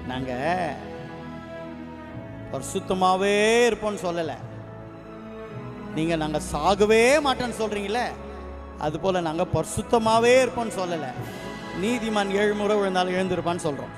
நாங்க பரிசுத்தமாவே இருப்போம்னு சொல்லலை நீங்க நாங்க சாகவே மாட்டோம்னு சொல்றீங்களே அது போல நாங்க பரிசுத்தமாவே இருப்போம்னு சொல்லலை நீதிமான் ஏழு முறை விழுந்தாலும் எழுந்திருப்பான்னு சொல்றோம்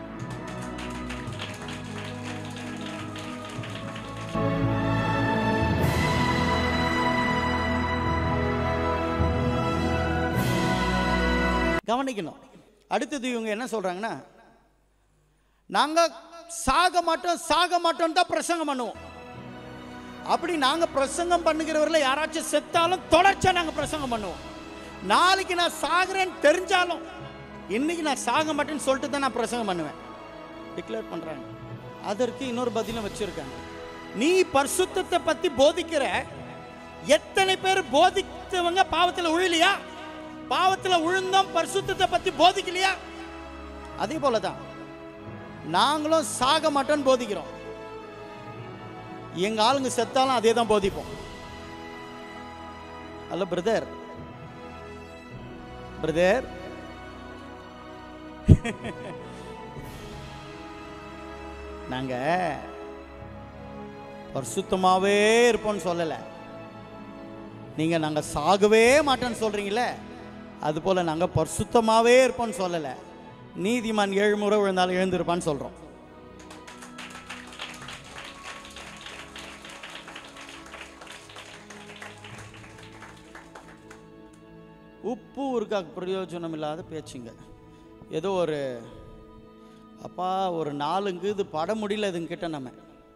கவனிக்கணும் அடுத்தது இவங்க என்ன சொல்றாங்கன்னா நாங்க சாக மாட்டோம் சாக மாட்டோம் தான் பிரசங்கம் பண்ணுவோம் அப்படி நாங்க பிரசங்கம் பண்ணுகிறவர்கள யாராச்சும் செத்தாலும் தொடர்ச்சியா நாங்க பிரசங்கம் பண்ணுவோம் நாளைக்கு நான் சாகுறேன்னு தெரிஞ்சாலும் இன்னைக்கு நான் சாக மாட்டேன்னு சொல்லிட்டு தான் நான் பிரசங்கம் பண்ணுவேன் டிக்ளேர் பண்றாங்க அதற்கு இன்னொரு பதிலும் வச்சிருக்காங்க நீ பரிசுத்தத்தை பத்தி போதிக்கிற எத்தனை பேர் போதித்தவங்க பாவத்துல உழலையா பாவத்துல உழுந்தோம் பரிசுத்தத்தை பத்தி போதிக்கலையா அதே போலதான் நாங்களும் சாக மாட்டோம்னு போதிக்கிறோம் எங்க ஆளுங்க செத்தாலும் அதே தான் போதிப்போம் ஹலோ பிரதர் பிரதர் நாங்க பரிசுத்தமாவே இருப்போம்னு சொல்லலை நீங்க நாங்க சாகவே மாட்டோம்னு சொல்றீங்களே அது போல நாங்க பரிசுத்தமாவே இருப்போம்னு சொல்லலை நீதிமான் ஏழு முறை விழுந்தாலும் எழுந்திருப்பான்னு சொல்றோம் உப்பு ஊருக்கா பிரயோஜனம் இல்லாத பேச்சுங்க ஏதோ ஒரு அப்பா ஒரு நாலுங்கு இது பட முடியல இதுங்க கிட்ட நம்ம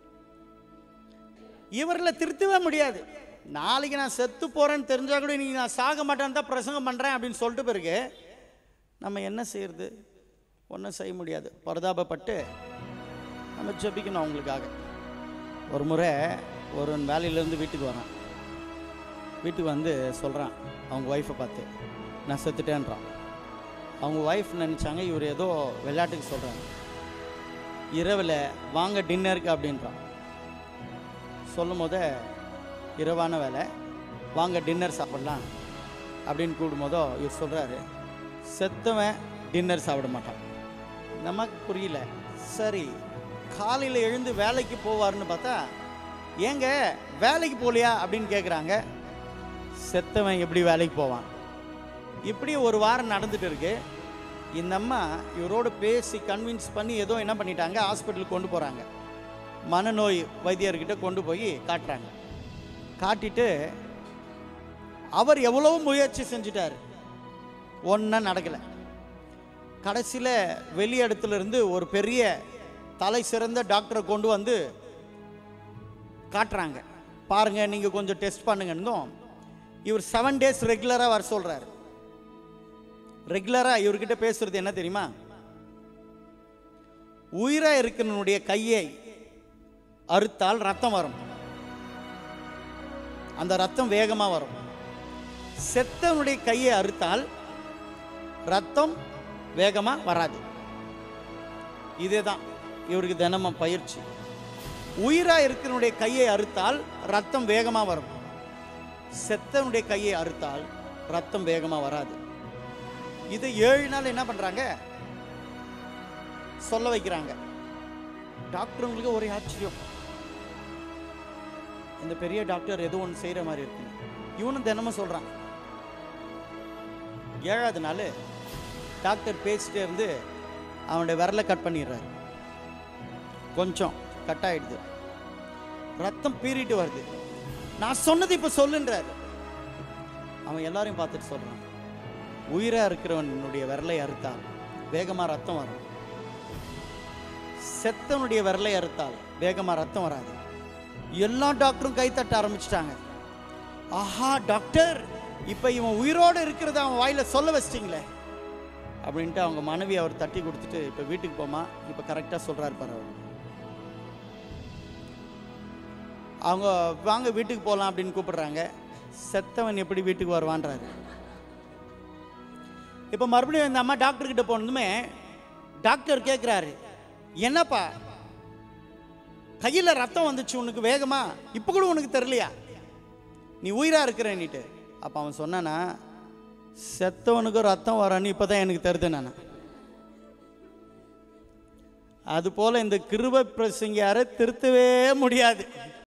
இவரில் திருத்தவே முடியாது நாளைக்கு நான் செத்து போறேன்னு தெரிஞ்சா கூட இன்னைக்கு நான் சாக மாட்டேன்னு தான் பிரசங்கம் பண்றேன் அப்படின்னு சொல்லிட்டு பிறகு நம்ம என்ன செய்யறது ஒன்றும் செய்ய முடியாது பரிதாபப்பட்டு நம்ம ஜெபிக்கணும் அவங்களுக்காக ஒரு முறை ஒரு வேலையிலேருந்து வீட்டுக்கு வரான் வீட்டுக்கு வந்து சொல்கிறான் அவங்க ஒய்ஃபை பார்த்து நான் செத்துட்டேன்றான் அவங்க ஒய்ஃப் நினச்சாங்க இவர் ஏதோ விளையாட்டுக்கு சொல்கிறாங்க இரவில் வாங்க டின்னருக்கு அப்படின்றான் சொல்லும் போதே இரவான வேலை வாங்க டின்னர் சாப்பிடலாம் அப்படின்னு கூடும்போதோ இவர் சொல்கிறாரு செத்தவன் டின்னர் சாப்பிட மாட்டான் நமக்கு புரியல சரி காலையில் எழுந்து வேலைக்கு போவார்னு பார்த்தா ஏங்க வேலைக்கு போகலையா அப்படின்னு கேட்குறாங்க செத்தவன் எப்படி வேலைக்கு போவான் இப்படி ஒரு வாரம் நடந்துட்டு இருக்கு இந்த அம்மா இவரோட பேசி கன்வின்ஸ் பண்ணி ஏதோ என்ன பண்ணிட்டாங்க ஹாஸ்பிட்டலுக்கு கொண்டு போகிறாங்க மனநோய் வைத்தியர்கிட்ட கொண்டு போய் காட்டுறாங்க காட்டிட்டு அவர் எவ்வளவு முயற்சி செஞ்சிட்டாரு ஒன்றும் நடக்கலை கடைசியில் வெளி இடத்துல இருந்து ஒரு பெரிய தலை சிறந்த டாக்டரை கொண்டு வந்து காட்டுறாங்க பாருங்க நீங்கள் கொஞ்சம் டெஸ்ட் பண்ணுங்கன்னும் இவர் செவன் டேஸ் ரெகுலராக வர சொல்கிறார் ரெகுலராக இவர்கிட்ட பேசுறது என்ன தெரியுமா உயிராக இருக்கிறனுடைய கையை அறுத்தால் ரத்தம் வரும் அந்த ரத்தம் வேகமாக வரும் செத்தவனுடைய கையை அறுத்தால் ரத்தம் வேகமாக வராது இதுதான் இவருக்கு தினமும் பயிற்சி உயிராக இருக்கிறனுடைய கையை அறுத்தால் ரத்தம் வேகமாக வரும் செத்தவனுடைய கையை அறுத்தால் ரத்தம் வேகமாக வராது இது ஏழு நாள் என்ன பண்ணுறாங்க சொல்ல வைக்கிறாங்க டாக்டருங்களுக்கு ஒரே ஆச்சரியம் இந்த பெரிய டாக்டர் ஏதோ ஒன்று செய்கிற மாதிரி இருக்கு இவனும் தினமும் சொல்கிறான் ஏழாவது நாள் டாக்டர் பேசிட்டே இருந்து அவனுடைய விரலை கட் பண்ணிடுறாரு கொஞ்சம் கட் ஆயிடுது ரத்தம் பீறிட்டு வருது நான் சொன்னது இப்போ சொல்லுன்றாரு அவன் எல்லாரையும் பார்த்துட்டு சொல்றான் உயிரா இருக்கிறவனுடைய விரலை அறுத்தால் வேகமா ரத்தம் வரும் செத்தவனுடைய விரலை அறுத்தால் வேகமா ரத்தம் வராது எல்லா டாக்டரும் கை தட்ட ஆரம்பிச்சிட்டாங்க ஆஹா டாக்டர் இப்போ இவன் உயிரோடு இருக்கிறத அவன் வாயில சொல்ல வச்சிட்டிங்களே அப்படின்ட்டு அவங்க மனைவி அவர் தட்டி கொடுத்துட்டு இப்போ வீட்டுக்கு போமா இப்போ கரெக்டாக சொல்றாரு பாரு அவர் அவங்க வாங்க வீட்டுக்கு போகலாம் அப்படின்னு கூப்பிடுறாங்க செத்தவன் எப்படி வீட்டுக்கு வருவான்றாரு இப்போ மறுபடியும் இந்த அம்மா டாக்டர் கிட்ட போனதுமே டாக்டர் கேட்குறாரு என்னப்பா கையில் ரத்தம் வந்துச்சு உனக்கு வேகமா இப்போ கூட உனக்கு தெரியலையா நீ உயிரா இருக்கிறேன்னுட்டு அப்போ அவன் சொன்னானா செத்தவனுக்கு ரத்தம் வரன்னு இப்போ தான் எனக்கு தெரியுது நான் அதுபோல் இந்த கிருபை பிரசங்கியாரை திருத்தவே முடியாது